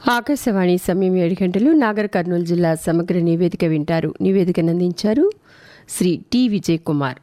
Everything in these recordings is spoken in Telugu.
ఆకాశవాణి సమయం ఏడు గంటలు నాగర్ కర్నూలు జిల్లా సమగ్ర నివేదిక వింటారు నివేదికను అందించారు శ్రీ టి విజయ్ కుమార్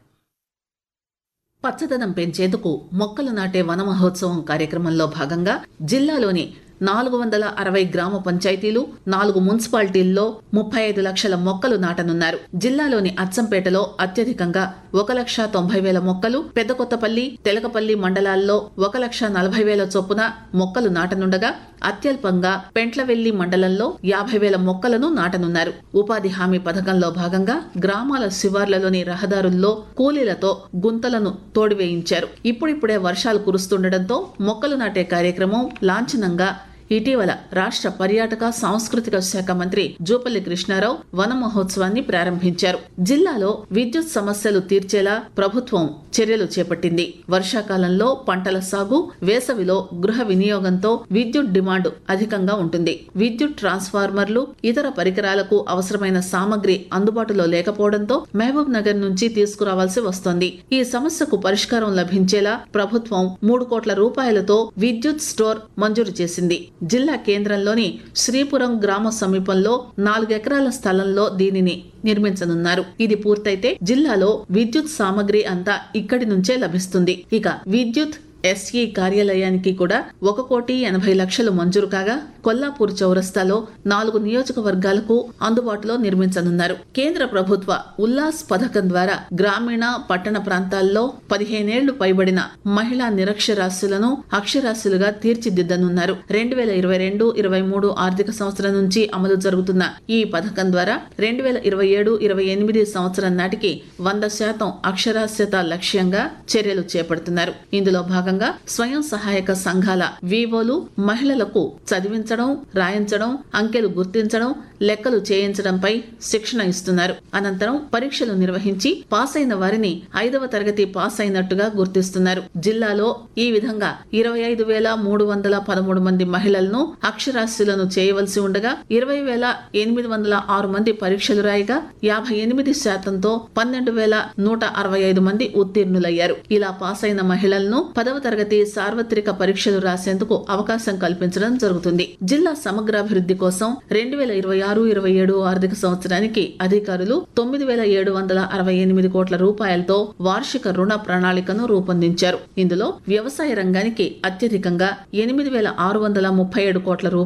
పచ్చదనం పెంచేందుకు మొక్కలు నాటే వన మహోత్సవం కార్యక్రమంలో భాగంగా జిల్లాలోని నాలుగు వందల అరవై గ్రామ పంచాయతీలు నాలుగు మున్సిపాలిటీల్లో ముప్పై ఐదు లక్షల మొక్కలు నాటనున్నారు జిల్లాలోని అచ్చంపేటలో అత్యధికంగా ఒక లక్ష తొంభై వేల మొక్కలు పెద్దకొత్తపల్లి తెలకపల్లి మండలాల్లో ఒక లక్ష నలభై వేల చొప్పున మొక్కలు నాటనుండగా అత్యల్పంగా పెంట్లవెల్లి మండలంలో యాభై వేల మొక్కలను నాటనున్నారు ఉపాధి హామీ పథకంలో భాగంగా గ్రామాల శివార్లలోని రహదారుల్లో కూలీలతో గుంతలను తోడివేయించారు ఇప్పుడిప్పుడే వర్షాలు కురుస్తుండటంతో మొక్కలు నాటే కార్యక్రమం లాంఛనంగా ఇటీవల రాష్ట్ర పర్యాటక సాంస్కృతిక శాఖ మంత్రి జూపల్లి కృష్ణారావు వన మహోత్సవాన్ని ప్రారంభించారు జిల్లాలో విద్యుత్ సమస్యలు తీర్చేలా ప్రభుత్వం చర్యలు చేపట్టింది వర్షాకాలంలో పంటల సాగు వేసవిలో గృహ వినియోగంతో విద్యుత్ డిమాండ్ అధికంగా ఉంటుంది విద్యుత్ ట్రాన్స్ఫార్మర్లు ఇతర పరికరాలకు అవసరమైన సామగ్రి అందుబాటులో లేకపోవడంతో మహబూబ్ నగర్ నుంచి తీసుకురావాల్సి వస్తోంది ఈ సమస్యకు పరిష్కారం లభించేలా ప్రభుత్వం మూడు కోట్ల రూపాయలతో విద్యుత్ స్టోర్ మంజూరు చేసింది జిల్లా కేంద్రంలోని శ్రీపురం గ్రామ సమీపంలో నాలుగెకరాల స్థలంలో దీనిని నిర్మించనున్నారు ఇది పూర్తయితే జిల్లాలో విద్యుత్ సామగ్రి అంతా ఇక్కడి నుంచే లభిస్తుంది ఇక విద్యుత్ ఎస్ఈ కార్యాలయానికి కూడా ఒక కోటి ఎనభై లక్షలు మంజూరు కాగా కొల్లాపూర్ చౌరస్తాలో నాలుగు నియోజకవర్గాలకు అందుబాటులో నిర్మించనున్నారు కేంద్ర ప్రభుత్వ ఉల్లాస్ పథకం ద్వారా గ్రామీణ పట్టణ ప్రాంతాల్లో పదిహేనేళ్లు పైబడిన మహిళా నిరక్షరాస్యులను అక్షరాస్యులుగా తీర్చిదిద్దనున్నారు రెండు వేల ఇరవై రెండు ఇరవై మూడు ఆర్థిక సంవత్సరం నుంచి అమలు జరుగుతున్న ఈ పథకం ద్వారా రెండు వేల ఇరవై ఏడు ఇరవై ఎనిమిది సంవత్సరం నాటికి వంద శాతం అక్షరాస్యత లక్ష్యంగా చర్యలు చేపడుతున్నారు ఇందులో భాగంగా స్వయం సహాయక సంఘాల వివోలు మహిళలకు చదివించడం రాయించడం అంకెలు గుర్తించడం లెక్కలు చేయించడంపై శిక్షణ ఇస్తున్నారు అనంతరం పరీక్షలు నిర్వహించి పాస్ అయిన వారిని ఐదవ తరగతి పాస్ అయినట్టుగా గుర్తిస్తున్నారు జిల్లాలో ఈ విధంగా ఇరవై ఐదు వేల మూడు వందల పదమూడు మంది మహిళలను అక్షరాస్యులను చేయవలసి ఉండగా ఇరవై వేల ఎనిమిది వందల ఆరు మంది పరీక్షలు రాయగా యాభై ఎనిమిది శాతంతో పన్నెండు వేల నూట అరవై ఐదు మంది ఉత్తీర్ణులయ్యారు ఇలా పాస్ అయిన మహిళలను పదవ తరగతి సార్వత్రిక పరీక్షలు రాసేందుకు అవకాశం కల్పించడం జరుగుతుంది జిల్లా సమగ్రాభివృద్ధి కోసం రెండు వేల ఇరవై ఆరు ఇరవై ఏడు ఆర్థిక సంవత్సరానికి అధికారులు తొమ్మిది వేల ఏడు వందల అరవై ఎనిమిది కోట్ల రూపాయలతో వార్షిక రుణ ప్రణాళికను రూపొందించారు ఇందులో వ్యవసాయ రంగానికి అత్యధికంగా ఎనిమిది వేల ఆరు వందల ముప్పై ఏడు కోట్ల రూపాయలు